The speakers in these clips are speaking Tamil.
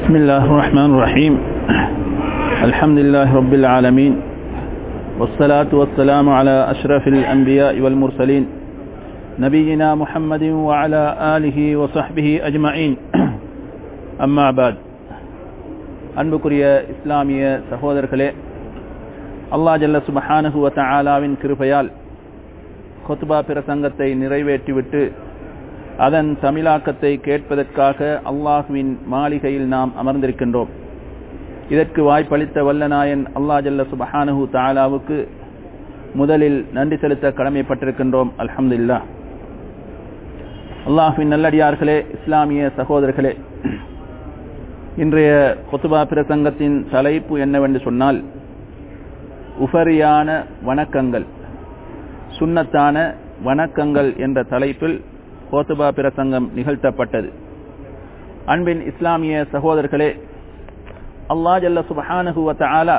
بسم الله الرحمن الرحيم الحمد لله رب العالمين والصلاة والسلام على أشرف الأنبياء والمرسلين نبينا محمد وعلى آله وصحبه أجمعين أما بعد அன்புக்குரிய இஸ்லாமிய சகோதரர்களே அல்லா ஜல்ல சுபஹானஹு வ தஆலாவின் கிருபையால் ஹுத்பா பிரசங்கத்தை நிறைவேற்றிவிட்டு அதன் தமிழாக்கத்தை கேட்பதற்காக அல்லாஹுவின் மாளிகையில் நாம் அமர்ந்திருக்கின்றோம் இதற்கு வாய்ப்பளித்த வல்லநாயன் அல்லா ஜல்ல சுபஹானஹு தாலாவுக்கு முதலில் நன்றி செலுத்த கடமைப்பட்டிருக்கின்றோம் அல்ஹம்துல்லா அல்லாஹுவின் நல்லடியார்களே இஸ்லாமிய சகோதரர்களே இன்றைய கொத்துபா பிரசங்கத்தின் தலைப்பு என்னவென்று சொன்னால் உபரியான வணக்கங்கள் சுன்னத்தான வணக்கங்கள் என்ற தலைப்பில் கோத்துபா பிரசங்கம் நிகழ்த்தப்பட்டது அன்பின் இஸ்லாமிய சகோதரர்களே அல்லா ஜல்ல சுபஹானஹுவ தஆலா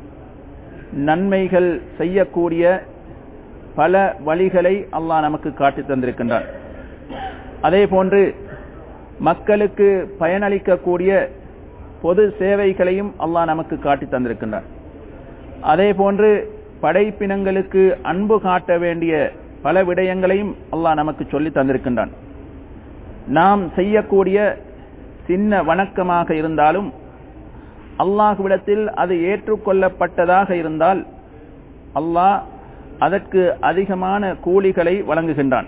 நன்மைகள் செய்யக்கூடிய பல வழிகளை அல்லாஹ் நமக்கு காட்டி தந்திருக்கின்றான் அதே போன்று மக்களுக்கு பயனளிக்கக்கூடிய பொது சேவைகளையும் அல்லாஹ் நமக்கு காட்டி தந்திருக்கின்றான் அதே போன்று படைப்பினங்களுக்கு அன்பு காட்ட வேண்டிய பல விடயங்களையும் அல்லாஹ் நமக்கு சொல்லி தந்திருக்கின்றான் நாம் செய்யக்கூடிய சின்ன வணக்கமாக இருந்தாலும் அல்லாஹுவிடத்தில் அது ஏற்றுக்கொள்ளப்பட்டதாக இருந்தால் அல்லாஹ் அதற்கு அதிகமான கூலிகளை வழங்குகின்றான்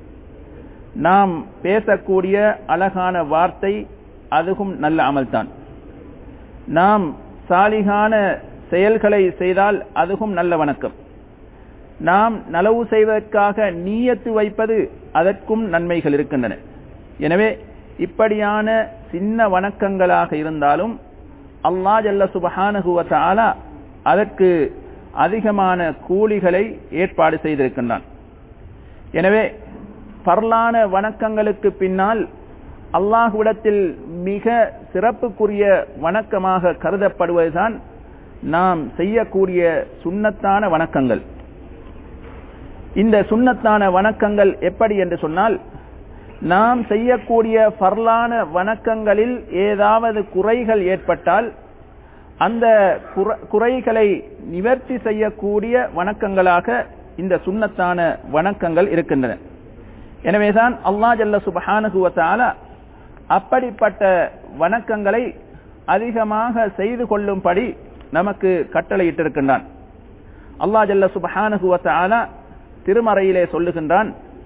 நாம் பேசக்கூடிய அழகான வார்த்தை அதுவும் நல்ல அமல்தான் நாம் சாலிகான செயல்களை செய்தால் அதுவும் நல்ல வணக்கம் நாம் நலவு செய்வதற்காக நீயத்து வைப்பது அதற்கும் நன்மைகள் இருக்கின்றன எனவே இப்படியான சின்ன வணக்கங்களாக இருந்தாலும் அல்லா ஜல்ல சுபஹானகுவத்தாலா அதற்கு அதிகமான கூலிகளை ஏற்பாடு செய்திருக்கின்றான் எனவே பரலான வணக்கங்களுக்கு பின்னால் அல்லாஹுவிடத்தில் மிக சிறப்புக்குரிய வணக்கமாக கருதப்படுவதுதான் நாம் செய்யக்கூடிய சுண்ணத்தான வணக்கங்கள் இந்த சுண்ணத்தான வணக்கங்கள் எப்படி என்று சொன்னால் நாம் செய்யக்கூடிய பர்லான வணக்கங்களில் ஏதாவது குறைகள் ஏற்பட்டால் அந்த குறைகளை நிவர்த்தி செய்யக்கூடிய வணக்கங்களாக இந்த சுண்ணத்தான வணக்கங்கள் இருக்கின்றன எனவேதான் அல்லா ஜல்ல சுபஹானுகுவத்தால அப்படிப்பட்ட வணக்கங்களை அதிகமாக செய்து கொள்ளும்படி நமக்கு கட்டளையிட்டிருக்கின்றான் அல்லா ஜல்ல சுபஹானுகுவத்தால திருமறையிலே சொல்லுகின்றான்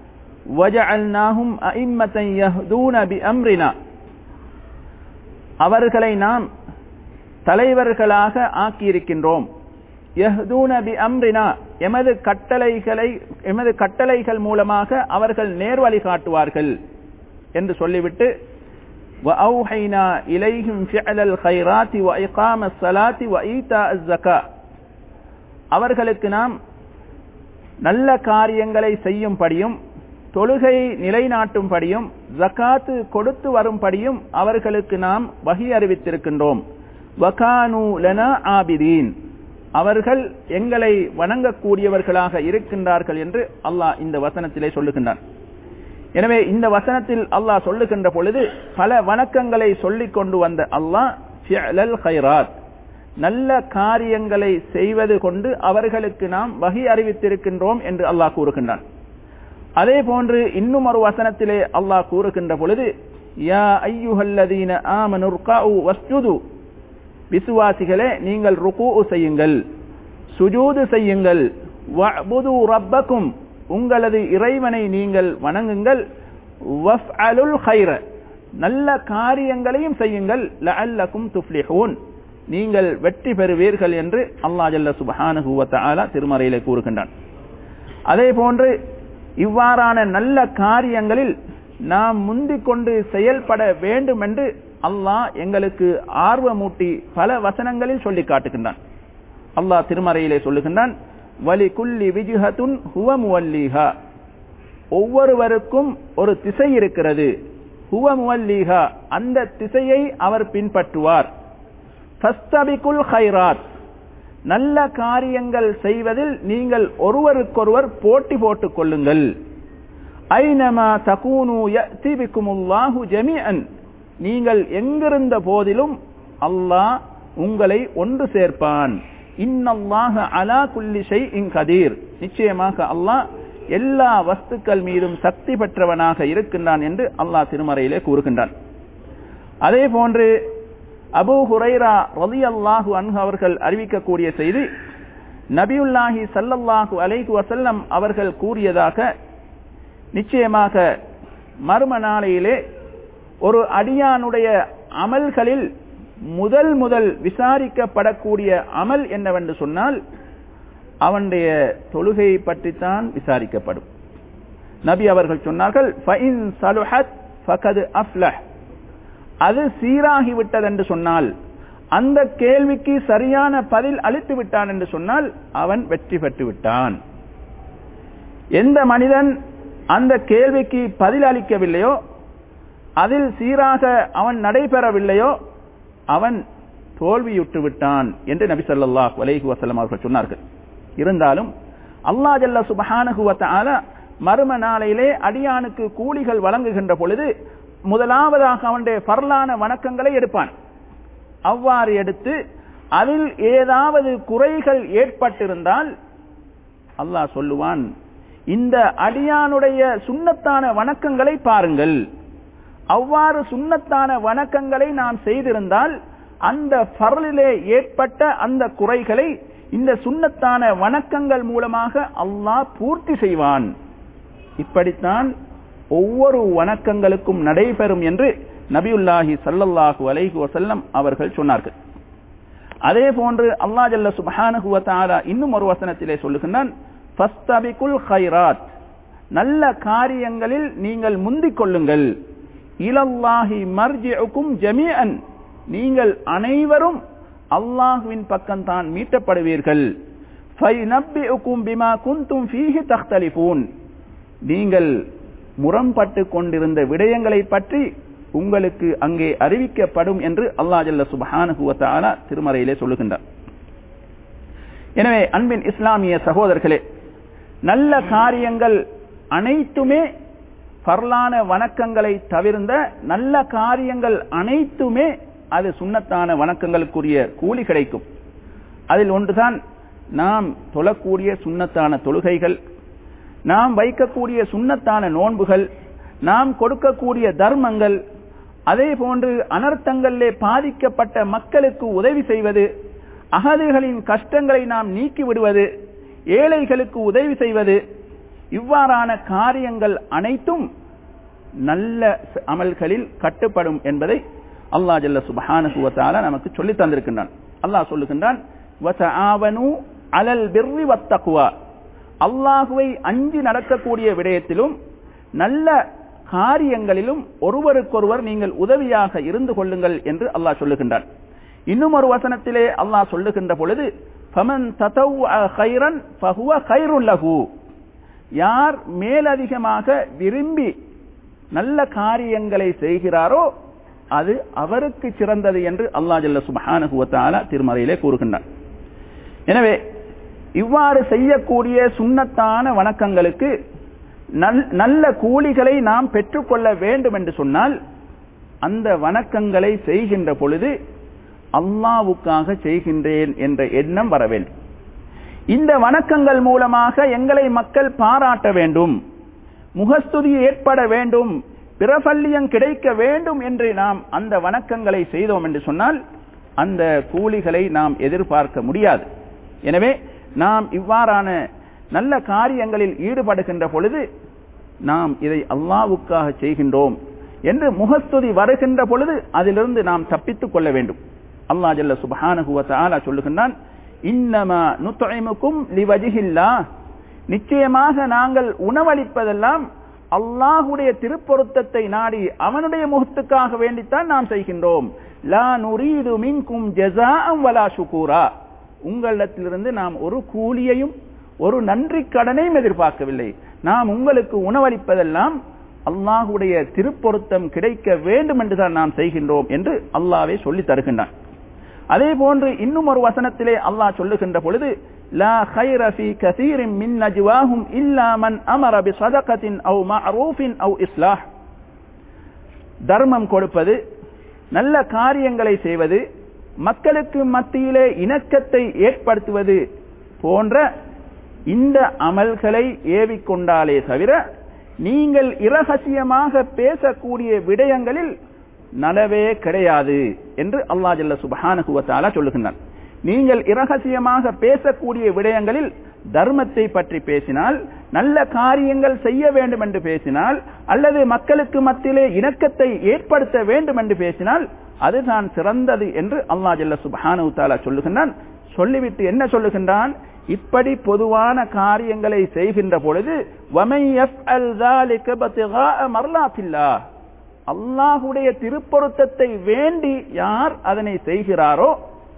அவர்களை நாம் தலைவர்களாக ஆக்கியிருக்கின்றோம் எமது கட்டளைகளை எமது கட்டளைகள் மூலமாக அவர்கள் நேர்வழி காட்டுவார்கள் என்று சொல்லிவிட்டு அவர்களுக்கு நாம் நல்ல காரியங்களை செய்யும்படியும் தொழுகை நிலைநாட்டும்படியும் ஜக்காத்து கொடுத்து வரும்படியும் அவர்களுக்கு நாம் வகி அறிவித்திருக்கின்றோம் வகானு லனா ஆபிதீன் அவர்கள் எங்களை வணங்கக்கூடியவர்களாக இருக்கின்றார்கள் என்று அல்லாஹ் இந்த வசனத்திலே சொல்லுகின்றான் எனவே இந்த வசனத்தில் அல்லாஹ் சொல்லுகின்ற பொழுது பல வணக்கங்களை சொல்லிக் கொண்டு வந்த அல்லாஹ் ஹைராத் நல்ல காரியங்களை செய்வது கொண்டு அவர்களுக்கு நாம் வகி அறிவித்திருக்கின்றோம் என்று அல்லாஹ் கூறுகின்றான் அதே போன்று இன்னும் ஒரு வசனத்திலே அல்லாஹ் கூறுகின்ற பொழுது யா ஐயுஹல்லதீன ஆமனுர்காஉ வஸ்ஜுது விசுவாசிகளே நீங்கள் ருக்கு செய்யுங்கள் சுஜூது செய்யுங்கள் வஅபுது ரப்பக்கும் உங்களது இறைவனை நீங்கள் வணங்குங்கள் வஃஅலுல் ஹைர நல்ல காரியங்களையும் செய்யுங்கள் லஅல்லக்கும் துஃப்லிஹூன் நீங்கள் வெற்றி பெறுவீர்கள் என்று அல்லாஹ் ஜல்ல சுபஹானஹு வ தஆலா திருமறையிலே கூறுகின்றான் அதே போன்று இவ்வாறான நல்ல காரியங்களில் நாம் முந்திக் கொண்டு செயல்பட வேண்டும் என்று அல்லாஹ் எங்களுக்கு ஆர்வமூட்டி பல வசனங்களில் சொல்லி காட்டுகின்றான் அல்லாஹ் திருமறையிலே சொல்லுகின்றான் வலி குல்லி விஜுஹத்துன் ஹுவ முவல்லீஹா ஒவ்வொருவருக்கும் ஒரு திசை இருக்கிறது ஹுவ முவல்லீஹா அந்த திசையை அவர் பின்பற்றுவார் ஃபஸ்தபிகுல் ஹைராத் நல்ல காரியங்கள் செய்வதில் நீங்கள் ஒருவருக்கொருவர் போட்டி போட்டுக் கொள்ளுங்கள் ஐனமா தகூனு யஅதி பிக்குமுல்லாஹு ஜமீஅன் நீங்கள் எங்கிருந்த போதிலும் அல்லாஹ் உங்களை ஒன்று சேர்ப்பான் இன்னல்லாஹ அலா குல்லி ஷைஇன் கதீர் நிச்சயமாக அல்லாஹ் எல்லா வஸ்துக்கள் மீதும் சக்தி பெற்றவனாக இருக்கின்றான் என்று அல்லாஹ் திருமறையிலே கூறுகின்றான் அதே போன்று அபூ ஹுரைரா ரலியல்லாஹு அன்ஹு அவர்கள் அறிவிக்கக்கூடிய செய்தி நபியுல்லாஹி ஸல்லல்லாஹு அலைஹி வஸல்லம் அவர்கள் கூறியதாக நிச்சயமாக மர்ம நாளையிலே ஒரு அடியானுடைய அமல்களில் முதல் முதல் விசாரிக்கப்படக்கூடிய அமல் என்னவென்று சொன்னால் அவனுடைய தொழுகையை பற்றித்தான் விசாரிக்கப்படும் நபி அவர்கள் சொன்னார்கள் "ஃபஇன் சலுஹத் ஃபகது அஃப்லஹ்." அது சீராகிவிட்டது என்று சொன்னால் அந்த கேள்விக்கு சரியான பதில் அளித்து விட்டான் என்று சொன்னால் அவன் வெற்றி பெற்று விட்டான் எந்த மனிதன் அந்த கேள்விக்கு பதில் அளிக்கவில்லையோ அதில் சீராக அவன் நடைபெறவில்லையோ அவன் தோல்வியுற்று விட்டான் என்று நபி ஸல்லல்லாஹு அலைஹி வஸல்லம் அவர்கள் சொன்னார்கள் இருந்தாலும் அல்லாஹ் ஜல்ல சுப்ஹானஹு வ தஆலா மறும நாளையிலே அடியானுக்கு கூலிகள் வழங்குகின்ற பொழுது முதலாவதாக அவனுடைய பரலான வணக்கங்களை எடுப்பான் அவ்வாறு எடுத்து அதில் ஏதாவது குறைகள் ஏற்பட்டிருந்தால் அல்லாஹ் சொல்லுவான் இந்த அடியானுடைய சுண்ணத்தான வணக்கங்களை பாருங்கள் அவ்வாறு சுண்ணத்தான வணக்கங்களை நாம் செய்திருந்தால் அந்த பரலிலே ஏற்பட்ட அந்த குறைகளை இந்த சுண்ணத்தான வணக்கங்கள் மூலமாக அல்லாஹ் பூர்த்தி செய்வான் இப்படித்தான் ஒவ்வொரு வணக்கங்களுக்கும் நடைபெறும் என்று நபியுல்லாஹி ஸல்லல்லாஹு அலைஹி வஸல்லம் அவர்கள் சொன்னார்கள் அதே போன்று அல்லாஹ் ஜல்ல சுப்ஹானஹு வ தஆலா இன்னும் ஒரு வசனத்திலே சொல்லுகின்றான் ஃபஸ்தபிகுல் கைராத் நல்ல காரியங்களில் நீங்கள் முந்திக் கொள்ளுங்கள் இலல்லாஹி மர்ஜிஉக்கும் ஜமீஅன் நீங்கள் அனைவரும் அல்லாஹ்வின் பக்கம் தான் மீட்டப்படுவீர்கள் ஃபைனப்பிஉக்கும் பிமா குன்தும் ஃபீஹி தக்தலிஃபூன் நீங்கள் முரண்பட்டு கொண்டிருந்த விடயங்களை பற்றி உங்களுக்கு அங்கே அறிவிக்கப்படும் என்று அல்லாஹ் ஜல்ல சுப்ஹானஹு வ தஆலா திருமறையிலே சொல்லுகின்றார் எனவே அன்பின் இஸ்லாமிய சகோதரர்களே நல்ல காரியங்கள் அனைத்துமே பரலான வணக்கங்களை தவிர்ந்த நல்ல காரியங்கள் அனைத்துமே அது சுண்ணத்தான வணக்கங்களுக்குரிய கூலி கிடைக்கும் அதில் ஒன்றுதான் நாம் தொழக்கூடிய சுண்ணத்தான தொழுகைகள் நாம் வைக்கக்கூடிய சுண்ணத்தான நோன்புகள் நாம் கொடுக்கக்கூடிய தர்மங்கள் அதே போன்று அனர்த்தங்களிலே பாதிக்கப்பட்ட மக்களுக்கு உதவி செய்வது அகதிகளின் கஷ்டங்களை நாம் நீக்கி விடுவது ஏழைகளுக்கு உதவி செய்வது இவ்வாறான காரியங்கள் அனைத்தும் நல்ல அமல்களில் கட்டுப்படும் என்பதை அல்லாஹ் ஜல்ல சுபஹானஹு வ தஆலா நமக்கு சொல்லி தந்திருக்கின்றான் அல்லாஹ் சொல்லுகின்றான் வதஆவனு அலல் பிர்ரி வத்தக்வா அல்லாஹுவை அஞ்சி நடக்கக்கூடிய விடயத்திலும் நல்ல காரியங்களிலும் ஒருவருக்கொருவர் நீங்கள் உதவியாக இருந்து கொள்ளுங்கள் என்று அல்லாஹ் சொல்லுகின்றான் இன்னும் ஒரு வசனத்திலே அல்லாஹ் சொல்லுகின்ற பொழுது ஃபமன் ததவ்வஅ கைரன் ஃபஹுவ கைருல் லஹு யார் மேலதிகமாக விரும்பி நல்ல காரியங்களை செய்கிறாரோ அது அவருக்கு சிறந்தது என்று அல்லாஹ் ஜல்ல சுப்ஹானஹு வ தஆலா திருமறையிலே கூறுகின்றான் எனவே இவ்வாறு செய்யக்கூடிய சுண்ணத்தான வணக்கங்களுக்கு நல்ல கூலிகளை நாம் பெற்றுக்கொள்ள வேண்டும் என்று சொன்னால் அந்த வணக்கங்களை செய்கின்ற பொழுது அல்லாவுக்காக செய்கின்றேன் என்ற எண்ணம் வர வேண்டும் இந்த வணக்கங்கள் மூலமாக எங்களை மக்கள் பாராட்ட வேண்டும் முகஸ்துதி ஏற்பட வேண்டும் பிரபல்யம் கிடைக்க வேண்டும் என்று நாம் அந்த வணக்கங்களை செய்தோம் என்று சொன்னால் அந்த கூலிகளை நாம் எதிர்பார்க்க முடியாது எனவே நாம் இவ்வாறான நல்ல காரியங்களில் ஈடுபடுகின்ற பொழுது நாம் இதை அல்லாவுக்காக செய்கின்றோம் என்று முகஸ்துதி வருகின்ற பொழுது அதிலிருந்து நாம் தப்பித்துக் கொள்ள வேண்டும் அல்லா ஜல்ல சுபஹானஹு வ தஆலா சொல்லுகின்றான் இன்னமா நுத்இமுக்கும் லிவஜிஹில்லா நிச்சயமாக நாங்கள் உணவளிப்பதெல்லாம் அல்லாஹுடைய திருப்பொருத்தத்தை நாடி அவனுடைய முகத்துக்காக வேண்டித்தான் நாம் செய்கின்றோம் லா நுரீது மின்கும் ஜஸாஅம் வலா ஷுகூரா உங்களிடத்திலிருந்து நாம் ஒரு கூலியையும் ஒரு நன்றி கடனையும் எதிர்பார்க்கவில்லை நாம் உங்களுக்கு உணவளிப்பதெல்லாம் அல்லாஹுடைய திருப்பொருத்தம் கிடைக்க வேண்டும் என்றுதான் நாம் செய்கின்றோம் என்று அல்லாவே சொல்லி தருகின்றான் அதே போன்று இன்னும் ஒரு வசனத்திலே அல்லாஹ் சொல்லுகின்ற பொழுது லா خير في كثير من نجواهم إلا من أمر بصدقة أو معروف أو إصلاح தர்மம் கொடுப்பது நல்ல காரியங்களை செய்வது மக்களுக்கு மத்தியிலே இணக்கத்தை ஏற்படுத்துவது போன்ற இந்த அமல்களை ஏவிக்கொண்டாலே தவிர நீங்கள் இரகசியமாக பேசக்கூடிய விடயங்களில் நலவே கிடையாது என்று அல்லா ஜல்ல சுபஹானகுவத்தாலா சொல்லுகின்றான் நீங்கள் இரகசியமாக பேசக்கூடிய விடயங்களில் தர்மத்தை பற்றி பேசினால் நல்ல காரியங்கள் செய்ய வேண்டும் என்று பேசினால் அல்லது மக்களுக்கு மத்தியிலே இணக்கத்தை ஏற்படுத்த வேண்டும் என்று பேசினால் அதுதான் சிறந்தது என்று அல்லா ஜல்ல சுபஹானு தாலா சொல்லுகின்றான் சொல்லிவிட்டு என்ன சொல்லுகின்றான் இப்படி பொதுவான காரியங்களை செய்கின்ற பொழுது அல்லாஹுடைய திருப்பொருத்தத்தை வேண்டி யார் அதனை செய்கிறாரோ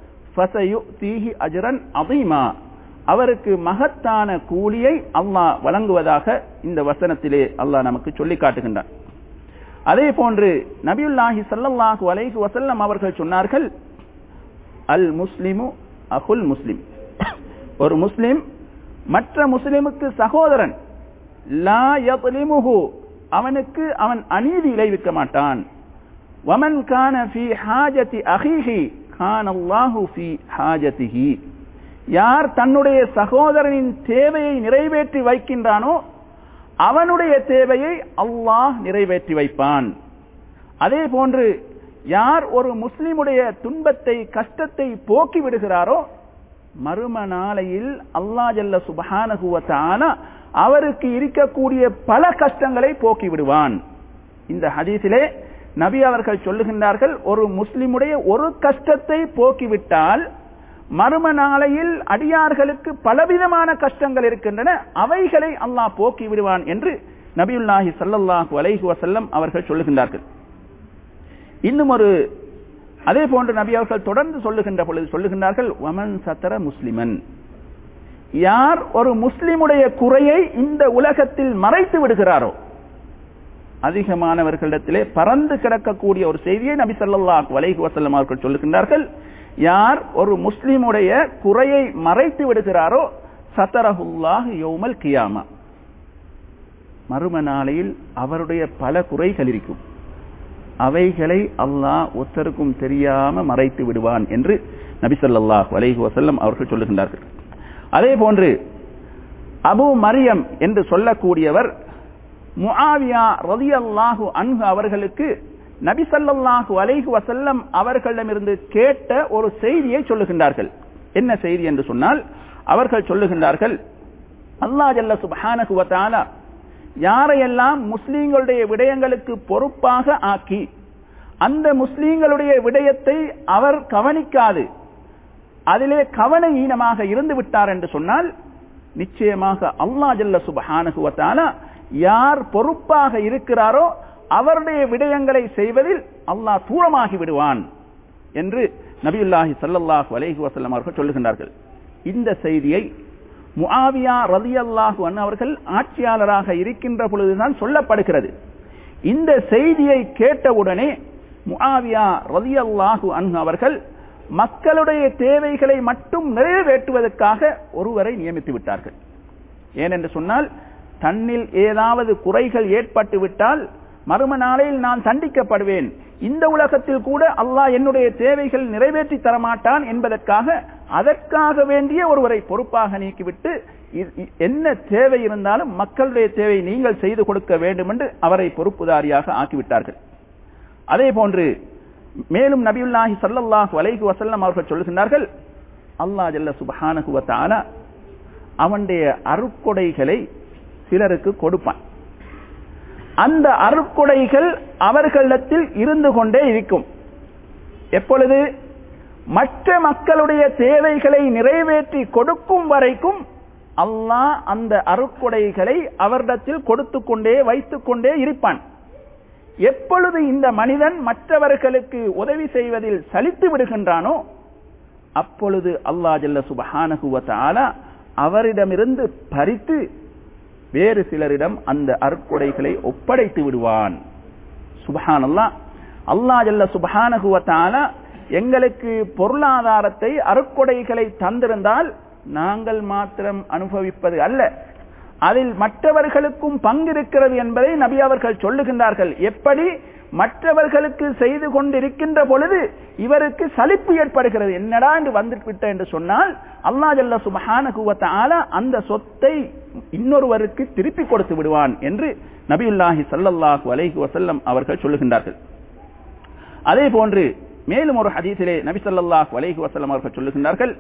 தீஹி அஜரன் அதிமா அவருக்கு மகத்தான கூலியை அல்லாஹ் வழங்குவதாக இந்த வசனத்திலே அல்லாஹ் நமக்கு சொல்லி காட்டுகின்றான் அதே போன்று நபியுல்லாஹி சல்லல்லாஹு அலைஹி வசல்லம் அவர்கள் சொன்னார்கள் அல் முஸ்லிமு அகுல் முஸ்லிம் ஒரு முஸ்லிம் மற்ற முஸ்லிமுக்கு சகோதரன் லா யத்லிமுஹு அவனுக்கு அவன் அநீதி இழைவிக்க மாட்டான் வமன் கான ஃபி ஹாஜதி அஹீஹி கான அல்லாஹு ஃபி ஹாஜதிஹி யார் தன்னுடைய சகோதரனின் தேவையை நிறைவேற்றி வைக்கின்றானோ அவனுடைய தேவையை அல்லாஹ் நிறைவேற்றி வைப்பான் அதே போன்று யார் ஒரு முஸ்லிமுடைய துன்பத்தை கஷ்டத்தை போக்கி விடுகிறாரோ மறும நாளையில் அல்லா ஜல்ல சுபஹானகுவத்தான அவருக்கு இருக்கக்கூடிய பல கஷ்டங்களை போக்கி விடுவான் இந்த ஹதீஸிலே நபி அவர்கள் சொல்லுகின்றார்கள் ஒரு முஸ்லிமுடைய ஒரு கஷ்டத்தை போக்கிவிட்டால் மறும நாளையில் அடியார்களுக்கு பலவிதமான கஷ்டங்கள் இருக்கின்றன அவைகளை அல்லாஹ் போக்கி விடுவான் என்று நபியுல்லாஹி சல்லல்லாஹு அலைஹி வசல்லம் அவர்கள் சொல்லுகின்றார்கள் இன்னும் ஒரு அதே போன்று நபி அவர்கள் தொடர்ந்து சொல்லுகின்ற பொழுது சொல்லுகின்றார்கள் வமன் சத்தர முஸ்லிமன் யார் ஒரு முஸ்லிமுடைய குறையை இந்த உலகத்தில் மறைத்து விடுகிறாரோ அதிகமானவர்களிடத்திலே பறந்து கிடக்கக்கூடிய ஒரு செய்தியை நபி சல்லாஹ் வலைஹி வசல்லம் அவர்கள் சொல்லுகின்றார்கள் யார் ஒரு முஸ்லிமுடைய குறையை மறைத்து விடுகிறாரோ சத்தரஹுல்லாஹ் யோமல் கியாமா மறும நாளையில் அவருடைய பல குறைகள் இருக்கும் அவைகளை அல்லாஹ் ஒத்தருக்கும் தெரியாம மறைத்து விடுவான் என்று நபிசல்லாஹ் வலைஹி வசல்லம் அவர்கள் சொல்லுகின்றார்கள் அதே போன்று அபு மரியம் என்று சொல்லக்கூடியவர் முஆவியா ரதி அல்லாஹு அன்ஹு அவர்களுக்கு நபிசல்லாஹு அலைஹு வசல்லம் அவர்களிடமிருந்து கேட்ட ஒரு செய்தியை சொல்லுகின்றார்கள் என்ன செய்தி என்று சொன்னால் அவர்கள் சொல்லுகின்றார்கள் அல்லா ஜல்ல சுபஹானஹு வதஆலா யாரையெல்லாம் முஸ்லீம்களுடைய விடயங்களுக்கு பொறுப்பாக ஆக்கி அந்த முஸ்லீம்களுடைய விடயத்தை அவர் கவனிக்காது அதிலே கவன ஈனமாக இருந்து விட்டார் என்று சொன்னால் நிச்சயமாக அல்லா ஜல்ல சுபஹானுகுவத்தால யார் பொறுப்பாக இருக்கிறாரோ அவருடைய விடயங்களை செய்வதில் அல்லாஹ் தூரமாகி விடுவான் என்று நபியுல்லாஹி சல்லல்லாஹு அலைஹி வசல்லம் அவர்கள் சொல்லுகின்றார்கள் இந்த செய்தியை முஆவியா ரதி அல்லாஹு அவர்கள் ஆட்சியாளராக இருக்கின்ற பொழுதுதான் சொல்லப்படுகிறது இந்த செய்தியை கேட்டவுடனே முஆவியா ரதி அல்லாஹு அன்ஹு அவர்கள் மக்களுடைய தேவைகளை மட்டும் நிறைவேற்றுவதற்காக ஒருவரை நியமித்து விட்டார்கள் ஏனென்று சொன்னால் தன்னில் ஏதாவது குறைகள் ஏற்பட்டு விட்டால் மறும நாளையில் நான் தண்டிக்கப்படுவேன் இந்த உலகத்தில் கூட அல்லாஹ் என்னுடைய தேவைகள் நிறைவேற்றி தரமாட்டான் என்பதற்காக அதற்காக வேண்டிய ஒருவரை பொறுப்பாக நீக்கிவிட்டு என்ன தேவை இருந்தாலும் மக்களுடைய தேவை நீங்கள் செய்து கொடுக்க வேண்டும் என்று அவரை பொறுப்புதாரியாக ஆக்கிவிட்டார்கள் அதே போன்று மேலும் நபியுல்லாஹி சல்லல்லாஹு அலைஹி வசல்லம் அவர்கள் சொல்லுகின்றார்கள் அல்லாஹ் ஜல்ல சுபஹானகுவத்தால அவனுடைய அருக்கொடைகளை சிலருக்கு கொடுப்பான் அந்த அருக்கொடைகள் அவர்களிடத்தில் இருந்து கொண்டே இருக்கும் எப்பொழுது மற்ற மக்களுடைய தேவைகளை நிறைவேற்றி கொடுக்கும் வரைக்கும் அல்லாஹ் அந்த அருக்கொடைகளை அவரிடத்தில் கொடுத்து கொண்டே வைத்துக் கொண்டே இருப்பான் எப்பொழுது இந்த மனிதன் மற்றவர்களுக்கு உதவி செய்வதில் சலித்து விடுகின்றானோ அப்பொழுது அல்லா ஜல்ல சுபஹானகுவத்தால அவரிடமிருந்து பறித்து வேறு சிலரிடம் அந்த அருட்கொடைகளை ஒப்படைத்து விடுவான் சுபஹான் அல்லா அல்லா ஜல்ல சுபஹானகுவத்தால எங்களுக்கு பொருளாதாரத்தை அருட்கொடைகளை தந்திருந்தால் நாங்கள் மாத்திரம் அனுபவிப்பது அல்ல அதில் மற்றவர்களுக்கும் பங்கிருக்கிறது என்பதை நபி அவர்கள் சொல்லுகின்றார்கள் எப்படி மற்றவர்களுக்கு செய்து கொண்டிருக்கின்ற பொழுது இவருக்கு சலிப்பு ஏற்படுகிறது என்னடா என்று வந்துவிட்ட என்று சொன்னால் அல்லா ஜல்ல சுபஹான அந்த சொத்தை இன்னொருவருக்கு திருப்பி கொடுத்து விடுவான் என்று நபியுல்லாஹி சல்லல்லாஹு அலைஹி வசல்லம் அவர்கள் சொல்லுகின்றார்கள் அதே போன்று மேலும் ஒரு ஹதீஸிலே நபி ஸல்லல்லாஹு அலைஹி வஸல்லம் அவர்கள் சொல்லுகின்றார்கள்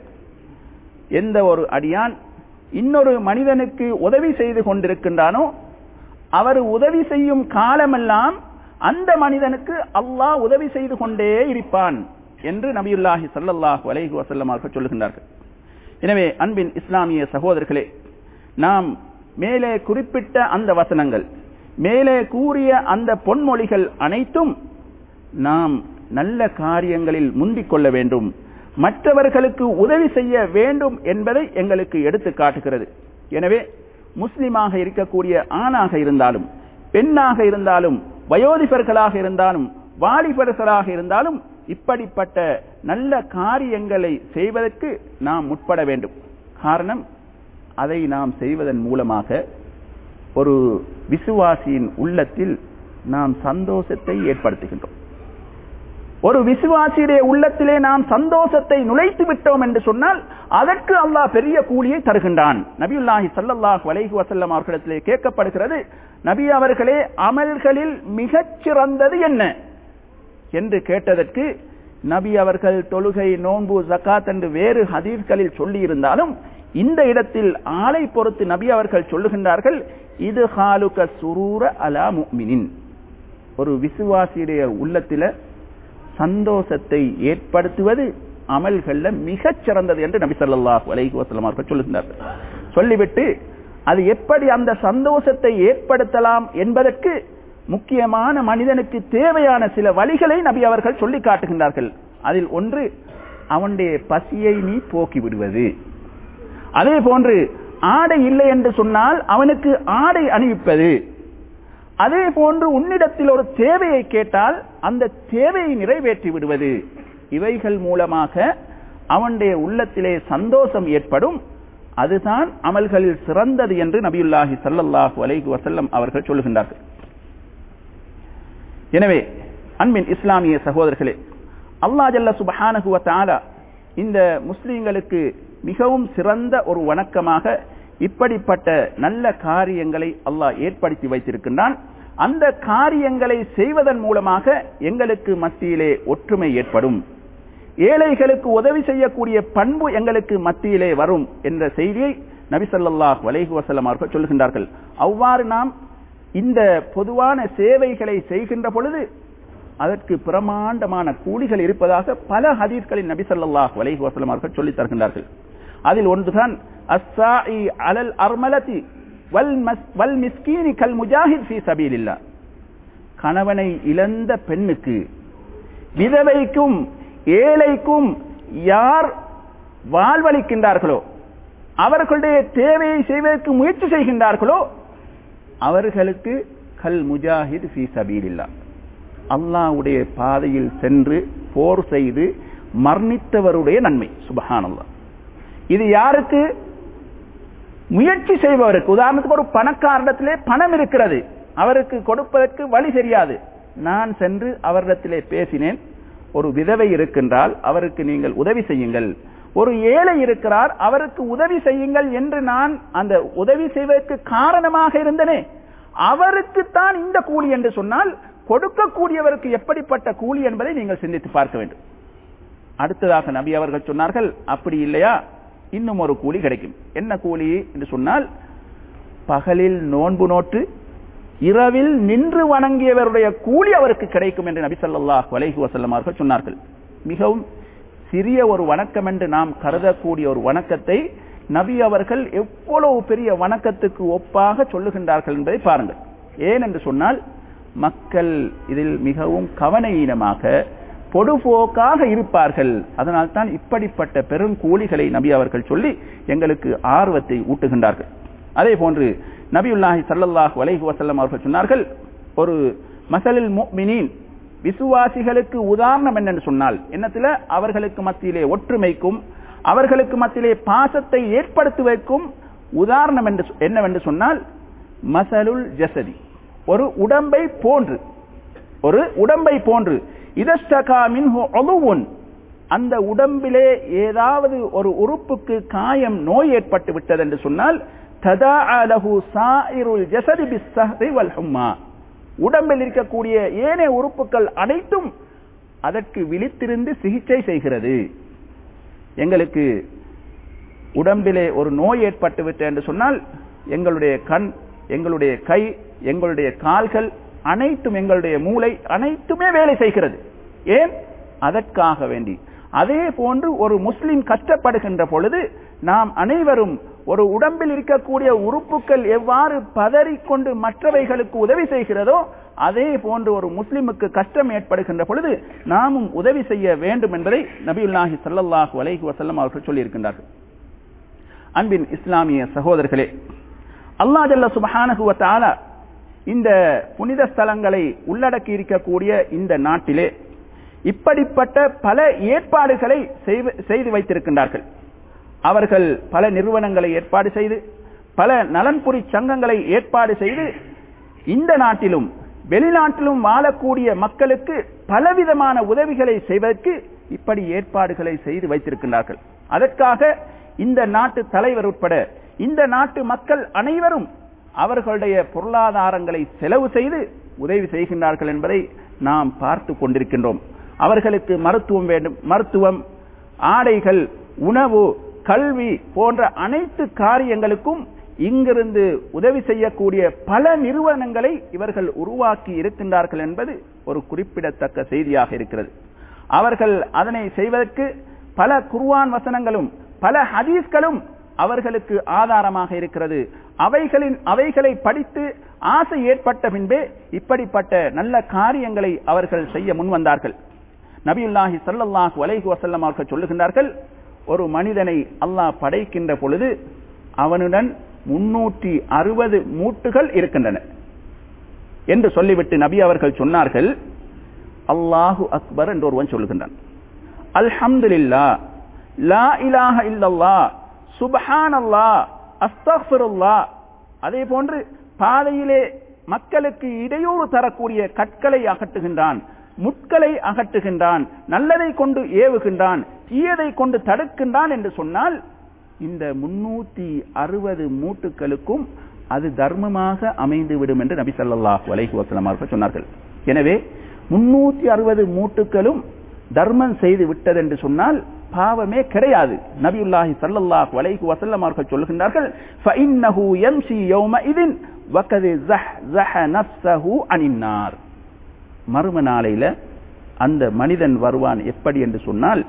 எந்த ஒரு அடியான் இன்னொரு மனிதனுக்கு உதவி செய்து கொண்டிருக்கின்றானோ அவர் உதவி செய்யும் காலமெல்லாம் அந்த மனிதனுக்கு அல்லாஹ் உதவி செய்து கொண்டே இருப்பான் என்று நபியுல்லாஹி ஸல்லல்லாஹு அலைஹி வஸல்லம் அவர்கள் சொல்லுகின்றார்கள் எனவே அன்பின் இஸ்லாமிய சகோதரர்களே நாம் மேலே குறிப்பிட்ட அந்த வசனங்கள் மேலே கூறிய அந்த பொன்மொழிகள் அனைத்தும் நாம் நல்ல காரியங்களில் முந்திக் கொள்ள வேண்டும் மற்றவர்களுக்கு உதவி செய்ய வேண்டும் என்பதை எங்களுக்கு எடுத்து காட்டுகிறது எனவே முஸ்லிமாக இருக்கக்கூடிய ஆணாக இருந்தாலும் பெண்ணாக இருந்தாலும் வயோதிபர்களாக இருந்தாலும் வாலிபர்களாக இருந்தாலும் இப்படிப்பட்ட நல்ல காரியங்களை செய்வதற்கு நாம் முற்பட வேண்டும் காரணம் அதை நாம் செய்வதன் மூலமாக ஒரு விசுவாசியின் உள்ளத்தில் நாம் சந்தோஷத்தை ஏற்படுத்துகின்றோம் ஒரு விசுவாசியுடைய உள்ளத்திலே நாம் சந்தோஷத்தை நுழைத்து விட்டோம் என்று சொன்னால் அதற்கு அல்லாஹ் பெரிய கூலியை தருகின்றான் நபியுல்லாஹி சல்லல்லாஹு அலைஹி வஸல்லம் அவர்களிடத்திலே கேட்கப்படுகிறது நபி அவர்களே அமல்களில் மிகச் சிறந்தது என்ன என்று கேட்டதற்கு நபி அவர்கள் தொழுகை நோன்பு ஜக்காத் என்று வேறு ஹதீஸ்களில் சொல்லி இருந்தாலும் இந்த இடத்தில் ஆளை பொறுத்து நபி அவர்கள் சொல்லுகின்றார்கள் இது ஹாலுக சுரூர அலா முக்மினின் ஒரு விசுவாசியுடைய உள்ளத்தில சந்தோஷத்தை ஏற்படுத்துவது அமல்கள்ல மிகச் சிறந்தது என்று நபி ஸல்லல்லாஹு அலைஹி வஸல்லம் அவர்கள் சொல்லுகின்றார்கள் சொல்லிவிட்டு அது எப்படி அந்த சந்தோஷத்தை ஏற்படுத்தலாம் என்பதற்கு முக்கியமான மனிதனுக்கு தேவையான சில வழிகளை நபி அவர்கள் சொல்லி காட்டுகின்றார்கள் அதில் ஒன்று அவனுடைய பசியை நீ போக்கி விடுவது அதே போன்று ஆடை இல்லை என்று சொன்னால் அவனுக்கு ஆடை அணிவிப்பது அதே போன்று உன்னிடத்தில் ஒரு தேவையை கேட்டால் அந்த தேவையை நிறைவேற்றி விடுவது இவைகள் மூலமாக அவனுடைய உள்ளத்திலே சந்தோஷம் ஏற்படும் அதுதான் அமல்களில் சிறந்தது என்று நபியுல்லாஹி சல்லல்லாஹு அலைஹி வசல்லம் அவர்கள் சொல்லுகின்றார்கள் எனவே அன்பின் இஸ்லாமிய சகோதரர்களே அல்லா ஜல்ல சுபஹானஹு வதஆலா இந்த முஸ்லிம்களுக்கு மிகவும் சிறந்த ஒரு வணக்கமாக இப்படிப்பட்ட நல்ல காரியங்களை அல்லாஹ் ஏற்படுத்தி வைத்திருக்கின்றான் அந்த காரியங்களை செய்வதன் மூலமாக எங்களுக்கு மத்தியிலே ஒற்றுமை ஏற்படும் ஏழைகளுக்கு உதவி செய்யக்கூடிய பண்பு எங்களுக்கு மத்தியிலே வரும் என்ற செய்தியை நபிசல்லாஹ் வலைஹு வசலம் அவர்கள் சொல்கின்றார்கள் அவ்வாறு நாம் இந்த பொதுவான சேவைகளை செய்கின்ற பொழுது அதற்கு பிரமாண்டமான கூலிகள் இருப்பதாக பல ஹதீஸ்களில் நபி ஸல்லல்லாஹு அலைஹி வஸல்லம் அவர்கள் சொல்லித் தருகின்றார்கள் அதில் ஒன்றுதான் அஸ்ஸாஇ அலல் அர்மலதி வல் மஸ் வல் மிஸ்கீனி கல் முஜாஹித் ஃபீ சபீலில்லாஹ் கணவனை இழந்த பெண்ணுக்கு விதவைக்கும் ஏழைக்கும் யார் வாழ்வளிக்கின்றார்களோ அவர்களுடைய தேவையை செய்வதற்கு முயற்சி செய்கின்றார்களோ அவர்களுக்கு கல் முஜாஹித் ஃபீ சபீலில்லாஹ் அல்லாஹ்வுடைய பாதையில் சென்று போர் செய்து மரணித்தவருடைய நன்மை சுபஹானல்லாஹ் இது யாருக்கு முயற்சி செய்பவருக்கு உதாரணத்துக்கு ஒரு பணக்காரிடத்திலே பணம் இருக்கிறது அவருக்கு கொடுப்பதற்கு வழி தெரியாது நான் சென்று அவரிடத்திலே பேசினேன் ஒரு விதவை இருக்கின்றால் அவருக்கு நீங்கள் உதவி செய்யுங்கள் ஒரு ஏழை இருக்கிறார் அவருக்கு உதவி செய்யுங்கள் என்று நான் அந்த உதவி செய்வதற்கு காரணமாக இருந்தனே அவருக்குத்தான் இந்த கூலி என்று சொன்னால் கொடுக்கக்கூடியவருக்கு எப்படிப்பட்ட கூலி என்பதை நீங்கள் சிந்தித்து பார்க்க வேண்டும் அடுத்ததாக நபி அவர்கள் சொன்னார்கள் அப்படி இல்லையா இன்னும் ஒரு கூலி கிடைக்கும் என்ன கூலி என்று சொன்னால் பகலில் நோன்பு நோட்டு இரவில் நின்று வணங்கியவருடைய கூலி அவருக்கு கிடைக்கும் என்று நபி ஸல்லல்லாஹு அலைஹி வஸல்லம் அவர்கள் சொன்னார்கள் மிகவும் சிறிய ஒரு வணக்கம் என்று நாம் கருதக்கூடிய ஒரு வணக்கத்தை நபி அவர்கள் எவ்வளவு பெரிய வணக்கத்துக்கு ஒப்பாக சொல்லுகின்றார்கள் என்பதை பாருங்கள் ஏன் என்று சொன்னால் மக்கள் இதில் மிகவும் கவனஈனமாக பொடுபோக்காக இருப்பார்கள் அதனால் தான் இப்படிப்பட்ட பெரும் கூலிகளை நபி அவர்கள் சொல்லி எங்களுக்கு ஆர்வத்தை ஊட்டுகின்றார்கள் அதே போன்று நபியுல்லாஹி சல்லல்லாஹு அலைஹி வஸல்லம் அவர்கள் சொன்னார்கள் ஒரு மசலில் முஃமினீன் விசுவாசிகளுக்கு உதாரணம் என்னென்று சொன்னால் என்னத்துல அவர்களுக்கு மத்தியிலே ஒற்றுமைக்கும் அவர்களுக்கு மத்தியிலே பாசத்தை ஏற்படுத்துவதற்கும் உதாரணம் என்று என்னவென்று சொன்னால் மசலுல் ஜசதி ஒரு உடம்பை போன்று ஒரு உடம்பை போன்று இதஸ்டகா மின்ஹு உதுவுன் அந்த உடம்பிலே ஏதாவது ஒரு உறுப்புக்கு காயம் நோய் ஏற்பட்டு விட்டது என்று சொன்னால் ததாஅலஹு சாயிருல் ஜஸதி பிஸ்ஸஹ்ரி வல் ஹும்மா உடம்பில் இருக்கக்கூடிய ஏனைய உறுப்புகள் அனைத்தும் அதற்கு விழித்திருந்து சிகிச்சை செய்கிறது எங்களுக்கு உடம்பிலே ஒரு நோய் ஏற்பட்டு விட்டது என்று சொன்னால் எங்களுடைய கண் எங்களுடைய கை எங்களுடைய கால்கள் அனைத்தும் எங்களுடைய மூளை அனைத்துமே வேலை செய்கிறது ஏன் அதற்காக வேண்டி அதே போன்று ஒரு முஸ்லிம் கஷ்டப்படுகின்ற பொழுது நாம் அனைவரும் ஒரு உடம்பில் இருக்கக்கூடிய உறுப்புகள் எவ்வாறு பதறிக்கொண்டு மற்றவைகளுக்கு உதவி செய்கிறதோ அதே போன்று ஒரு முஸ்லிமுக்கு கஷ்டம் ஏற்படுகின்ற பொழுது நாமும் உதவி செய்ய வேண்டும் என்பதை நபியுல்லாஹி ஸல்லல்லாஹு அலைஹி வஸல்லம் அவர்கள் சொல்லியிருக்கின்றார்கள் அன்பின் இஸ்லாமிய சகோதரர்களே அல்லாஹ் ஜல்ல சுப்ஹானஹு வ தஆலா இந்த புனித ஸ்தலங்களை உள்ளடக்கி இருக்கக்கூடிய இந்த நாட்டிலே இப்படிப்பட்ட பல ஏற்பாடுகளை செய்து வைத்திருக்கின்றார்கள் அவர்கள் பல நிறுவனங்களை ஏற்பாடு செய்து பல நலன்புரி சங்கங்களை ஏற்பாடு செய்து இந்த நாட்டிலும் வெளிநாட்டிலும் வாழக்கூடிய மக்களுக்கு பலவிதமான உதவிகளை செய்வதற்கு இப்படி ஏற்பாடுகளை செய்து வைத்திருக்கின்றார்கள் அதற்காக இந்த நாட்டு தலைவர் உட்பட இந்த நாட்டு மக்கள் அனைவரும் அவர்களுடைய பொருளாதாரங்களை செலவு செய்து உதவி செய்கின்றார்கள் என்பதை நாம் பார்த்து கொண்டிருக்கின்றோம் அவர்களுக்கு மருத்துவம் வேண்டும் மருத்துவம் ஆடைகள் உணவு கல்வி போன்ற அனைத்து காரியங்களுக்கும் இங்கிருந்து உதவி செய்யக்கூடிய பல நிறுவனங்களை இவர்கள் உருவாக்கி இருக்கின்றார்கள் என்பது ஒரு குறிப்பிடத்தக்க செய்தியாக இருக்கிறது அவர்கள் அதனை செய்வதற்கு பல குர்வான் வசனங்களும் பல ஹதீஸ்களும் அவர்களுக்கு ஆதாரமாக இருக்கிறது அவைகளின் அவைகளை படித்து ஆசை ஏற்பட்ட பின்பே இப்படிப்பட்ட நல்ல காரியங்களை அவர்கள் செய்ய முன்வந்தார்கள் நபியுல்லாஹி சல்லல்லாஹு அலைஹி வஸல்லம் அவர்கள் சொல்லுகின்றார்கள் ஒரு மனிதனை அல்லாஹ் படைக்கின்ற பொழுது அவனுடன் முன்னூற்றி அறுபது மூட்டுகள் இருக்கின்றன என்று சொல்லிவிட்டு நபி அவர்கள் சொன்னார்கள் அல்லாஹு அக்பர் என்று ஒருவன் சொல்லுகின்றான் அல்ஹம்துலில்லா லா இலாஹ இல்லல்லா சுபஹான் அல்லா அஸ்தஃபிருல்லா அதே போன்று பாதையிலே மக்களுக்கு இடையூறு தரக்கூடிய கற்களை அகற்றுகின்றான் முட்களை அகற்றுகின்றான் நல்லதை கொண்டு ஏவுகின்றான் தீயதை கொண்டு தடுக்கின்றான் என்று சொன்னால் இந்த முன்னூத்தி அறுபது மூட்டுகளுக்கும் அது தர்மமாக அமைந்துவிடும் என்று நபி சல்லாஹூ அலைஹி வசலம் அவர்கள் சொன்னார்கள் எனவே முன்னூத்தி அறுபது மூட்டுகளும் தர்மம் செய்து விட்டது என்று சொன்னால் பாவமே கிடையாது நபியுல்லாஹி சல்லல்லாஹு அலைஹி வஸல்லம் அவர்கள் சொல்லுகின்றார்கள் ஃபஇன்னஹு யம்ஷி யௌமஇதின் வகத் ஸஹ நஃப்ஸஹு அனின்னார் மறும நாளையில அந்த மனிதன் வருவான் எப்படி என்று சொன்னால்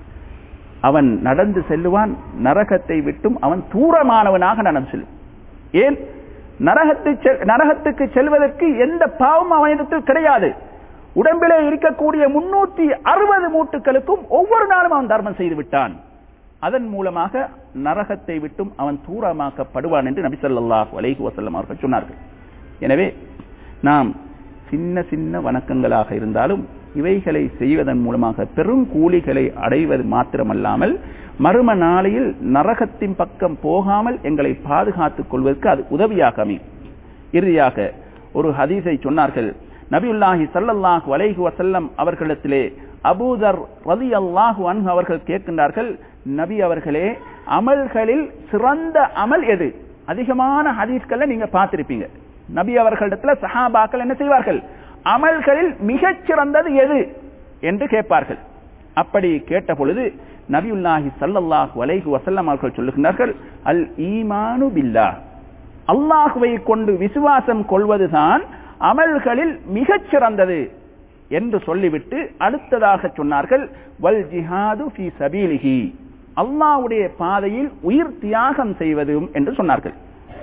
அவன் நடந்து செல்லுவான் நரகத்தை விட்டும் அவன் தூரமானவனாக நடந்து செல்லும் ஏன் நரகத்தை நரகத்துக்கு செல்வதற்கு எந்த பாவம் அவனிடத்தில் கிடையாது உடம்பிலே இருக்கக்கூடிய முன்னூத்தி அறுபது மூட்டுகளுக்கும் ஒவ்வொரு நாளும் அவன் தர்மம் செய்து விட்டான் அதன் மூலமாக நரகத்தை விட்டும் அவன் தூரமாக்கப்படுவான் என்று நபி சொல்லாஹு அலைஹி வசல்லம் அவர்கள் சொன்னார்கள் எனவே நாம் சின்ன சின்ன வணக்கங்களாக இருந்தாலும் இவைகளை செய்வதன் மூலமாக பெரும் கூலிகளை அடைவது மாத்திரமல்லாமல் மறும நாளையில் நரகத்தின் பக்கம் போகாமல் எங்களை பாதுகாத்துக் கொள்வதற்கு அது உதவியாக அமையும் இறுதியாக ஒரு ஹதீஸை சொன்னார்கள் நபியுல்லாஹி சல்லல்லாஹு அலைஹி வசல்லம் அவர்களிடத்திலே அபூதர் ரதி அல்லாஹு அன்ஹு அவர்கள் கேட்கின்றார்கள் நபி அவர்களே அமல்களில் சிறந்த அமல் எது அதிகமான ஹதீஸ்களை நீங்க பார்த்திருப்பீங்க நபி அவர்களிடத்துல சஹாபாக்கள் என்ன செய்வார்கள் அமல்களில் மிகச் சிறந்தது எது என்று கேட்பார்கள் அப்படி கேட்ட பொழுது நபியுல்லாஹி சல்லல்லாஹு அலைஹி வசல்லம் அவர்கள் சொல்லுகின்றார்கள் அல் ஈமானு பில்லா அல்லாஹுவை கொண்டு விசுவாசம் கொள்வதுதான் அமல்களில் மிகச் சிறந்தது என்று சொல்லிவிட்டு அடுத்ததாக சொன்னார்கள் வல் ஜிஹாது ஃபி சபீலிஹி அல்லாஹ்வுடைய பாதையில் உயிர் தியாகம் செய்வதும் என்று சொன்னார்கள்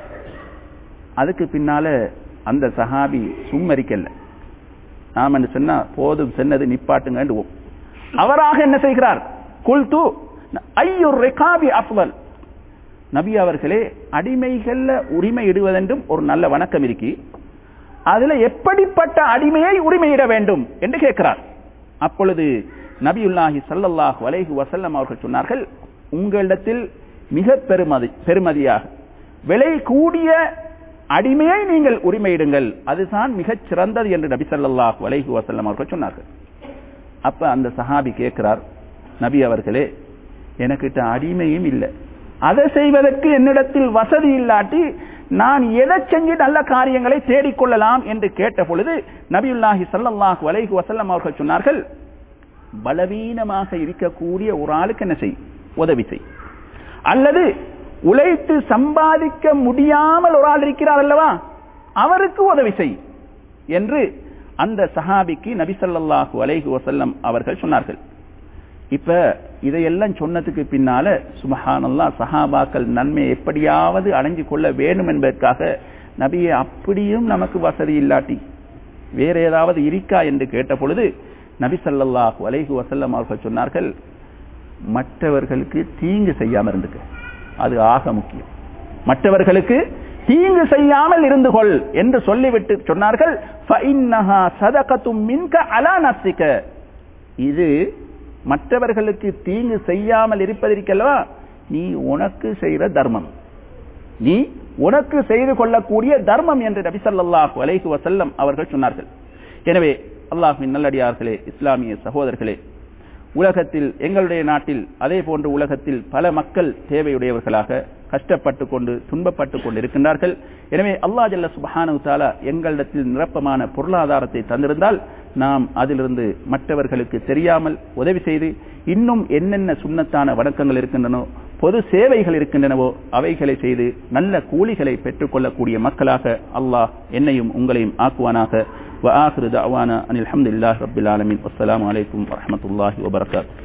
அதுக்கு பின்னால அந்த சஹாபி சும்மரிக்கல்ல நாம என்ன சொன்னா போதும் சென்னது நிப்பாட்டுங்க அவராக என்ன செய்கிறார் குல்து ஐயுர் ரெகாபி அஃவல் நபி அவர்களே அடிமைகள்ல உரிமை இடுவதென்றும் ஒரு நல்ல வணக்கம் இருக்கி அதுல எப்படிப்பட்ட அடிமையை உரிமையிட வேண்டும் என்று கேட்கிறார் அப்பொழுது நபியுல்லாஹி சல்லல்லாஹு அலைஹி வசல்லம் அவர்கள் சொன்னார்கள் உங்களிடத்தில் மிக பெருமதி பெருமதியாக விலை கூடிய அடிமையை நீங்கள் உரிமையிடுங்கள் அதுதான் மிகச் சிறந்தது என்று நபி ஸல்லல்லாஹு அலைஹி வஸல்லம் அவர்கள் சொன்னார்கள் அப்ப அந்த சஹாபி கேட்கிறார் நபி அவர்களே எனக்கிட்ட அடிமையும் இல்லை அதை செய்வதற்கு என்னிடத்தில் வசதி இல்லாட்டி நான் எதை செஞ்சு நல்ல காரியங்களை தேடிக்கொள்ளலாம் என்று கேட்ட பொழுது நபியுல்லாஹி ஸல்லல்லாஹு அலைஹி வஸல்லம் அவர்கள் சொன்னார்கள் பலவீனமாக இருக்கக்கூடிய ஒரு ஆளுக்கு என்ன செய் உதவி செய் அல்லது உழைத்து சம்பாதிக்க முடியாமல் ஒரு ஆள் இருக்கிறார் அல்லவா அவருக்கு உதவி செய் என்று அந்த சஹாபிக்கு நபி ஸல்லல்லாஹு அலைஹி வஸல்லம் அவர்கள் சொன்னார்கள் இப்ப இதையெல்லாம் சொன்னதுக்கு பின்னால சுபஹானல்லா சஹாபாக்கள் நன்மை எப்படியாவது அடைஞ்சு கொள்ள வேண்டும் என்பதற்காக நபியை அப்படியும் நமக்கு வசதி இல்லாட்டி வேற ஏதாவது இருக்கா என்று கேட்ட பொழுது நபி ஸல்லல்லாஹு அலைஹி வஸல்லம் அவர்கள் சொன்னார்கள் மற்றவர்களுக்கு தீங்கு செய்யாம இருந்துக்க அது ஆக முக்கியம் மற்றவர்களுக்கு தீங்கு செய்யாமல் இருந்து கொள் என்று சொல்லிவிட்டு சொன்னார்கள் ஃபஇன்னஹா சதகத்தும் மின்க அலா நஃப்ஸிக இது மற்றவர்களுக்கு தீங்கு செய்யாமல் இருப்பதற்கல்லவா நீ உனக்கு செய்கிற தர்மம் நீ உனக்கு செய்து கொள்ளக்கூடிய தர்மம் என்று நபி ஸல்லல்லாஹு அலைஹி வஸல்லம் அவர்கள் சொன்னார்கள் எனவே அல்லாஹ்வின் நல்லடியார்களே இஸ்லாமிய சகோதரர்களே உலகத்தில் எங்களுடைய நாட்டில் அதே போன்று உலகத்தில் பல மக்கள் தேவையுடையவர்களாக கஷ்டப்பட்டு கொண்டு துன்பப்பட்டு கொண்டு இருக்கின்றார்கள் எனவே அல்லா ஜல்ல சுபஹானு தாலா எங்களிடத்தில் நிரப்பமான பொருளாதாரத்தை தந்திருந்தால் நாம் அதிலிருந்து மற்றவர்களுக்கு தெரியாமல் உதவி செய்து இன்னும் என்னென்ன சுண்ணத்தான வணக்கங்கள் இருக்கின்றனோ பொது சேவைகள் இருக்கின்றனவோ அவைகளை செய்து நல்ல கூலிகளை பெற்றுக்கொள்ளக்கூடிய மக்களாக அல்லாஹ் என்னையும் உங்களையும் ஆக்குவானாக وآخر دعوانا أن الحمد لله رب العالمين والسلام عليكم ورحمة الله وبركاته